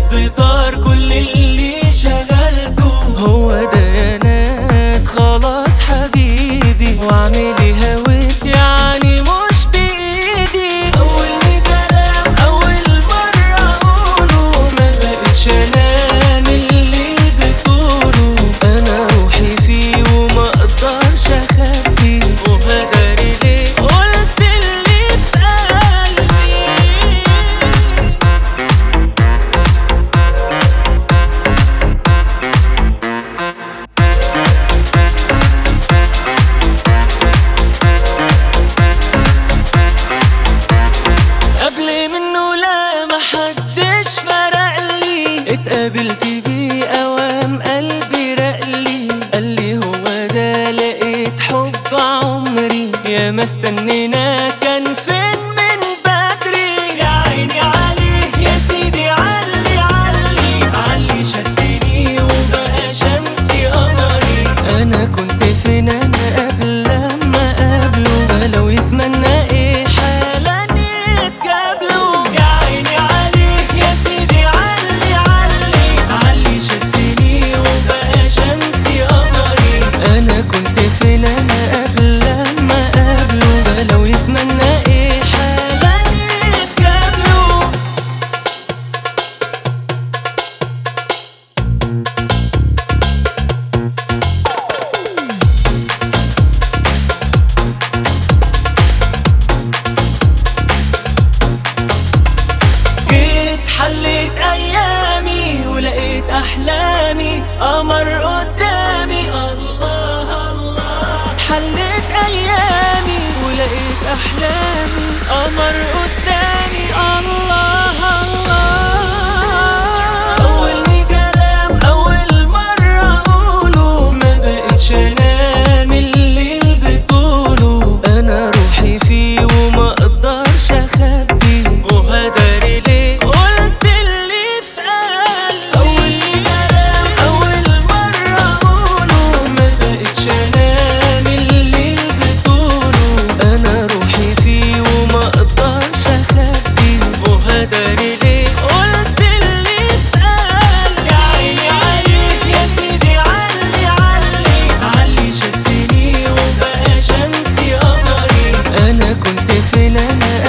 الحب طار كل اللي شغلته هو ده يا ناس خلاص حبيبي واعملي هويت يعني مش بايدي اول كلام اول مرة اقوله ما بقتش انام اللي بتقوله انا روحي فيه وما اقدرش اخبي وهداري ليه قلت اللي في قلبي قبل منه لا محدش فرقلي اتقابلت بيه اوام قلبي رقلي قالي هو ده لقيت حب عمري يا ما استنينا كان فين من بدري يا عيني عليه يا سيدي علي علي علي شدني وبقى شمسي قمري انا كنت فين انا قبل لما قابله لو يتمنى ايه حالا يتقابلوا يا عيني عليه يا سيدي علي علي علي شدني وبقى شمسي قمري انا كنت فين انا قبل لما قابله لو يتمنى ايه حالا يتقابلوا جيت حليت ايامي ولقيت احلامي قمر قدامي الله الله حليت ايامي ولقيت احلامي قمر قدامي الله الله اول كلام اول مره اقوله ما بقتش انام اللي بتقوله انا روحي فيه وما اقدرش اخبي وهداري ليه قلت اللي في قلبي اول كلام اول مره اقوله ما بقتش انام اللي بتقوله انا روحي فيه وما اقدرش اخبي وهداري ليه قلت اللي في قلبي يا عيني عليك يا سيدي علي علي علي شدني وبقى شمسي قمري انا كنت فين انا